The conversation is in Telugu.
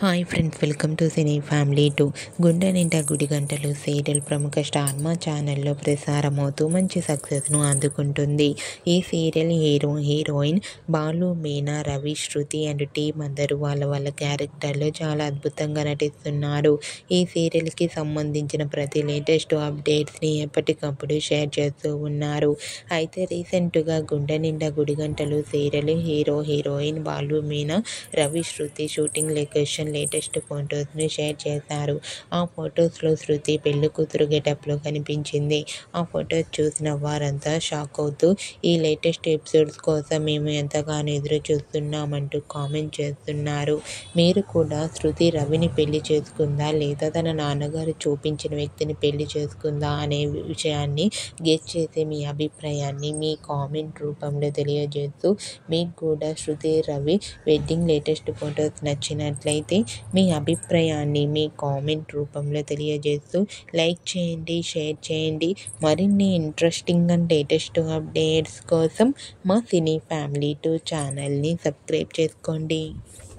hi friends welcome to cine family two Gunde Ninda Gudi Gantalu serial ప్రముఖ స్టార్ మా ఛానల్లో ప్రసారమవుతూ మంచి సక్సెస్ను అందుకుంటుంది ఈ serial hero heroine Balu Meena Ravi Shruti and team అందరూ వాళ్ళ వాళ్ళ క్యారెక్టర్లో చాలా అద్భుతంగా నటిస్తున్నారు ఈ సీరియల్కి సంబంధించిన ప్రతి లేటెస్ట్ అప్డేట్స్ని ఎప్పటికప్పుడు షేర్ చేస్తూ ఉన్నారు అయితే రీసెంట్గా గుండె Ninda Gudi Gantalu serial hero heroine Balu Meena Ravi Shruti shooting location latest ఫొటోస్ని షేర్ చేశారు ఆ ఫొటోస్లో శృతి పెళ్లి కూతురు గెటప్లో కనిపించింది ఆ ఫొటోస్ చూసిన వారంతా షాక్ అవుతూ ఈ లేటెస్ట్ ఎపిసోడ్స్ కోసం మేము ఎంతగానో ఎదురు చూస్తున్నామంటూ కామెంట్ చేస్తున్నారు మీరు కూడా శృతి రవిని పెళ్లి చేసుకుందా లేదా తన నాన్నగారు చూపించిన వ్యక్తిని పెళ్లి చేసుకుందా అనే విషయాన్ని గెస్ చేసి మీ అభిప్రాయాన్ని మీ కామెంట్ రూపంలో తెలియజేస్తూ మీకు కూడా Shruti Ravi wedding latest photos నచ్చినట్లయితే మీ అభిప్రాయాన్ని మీ కామెంట్ రూపంలో తెలియజేస్తూ లైక్ చేయండి షేర్ చేయండి మరిన్ని ఇంట్రెస్టింగ్ అండ్ లేటెస్ట్ అప్డేట్స్ కోసం మా సినీ ఫ్యామిలీ టూ ఛానల్ని సబ్స్క్రైబ్ చేసుకోండి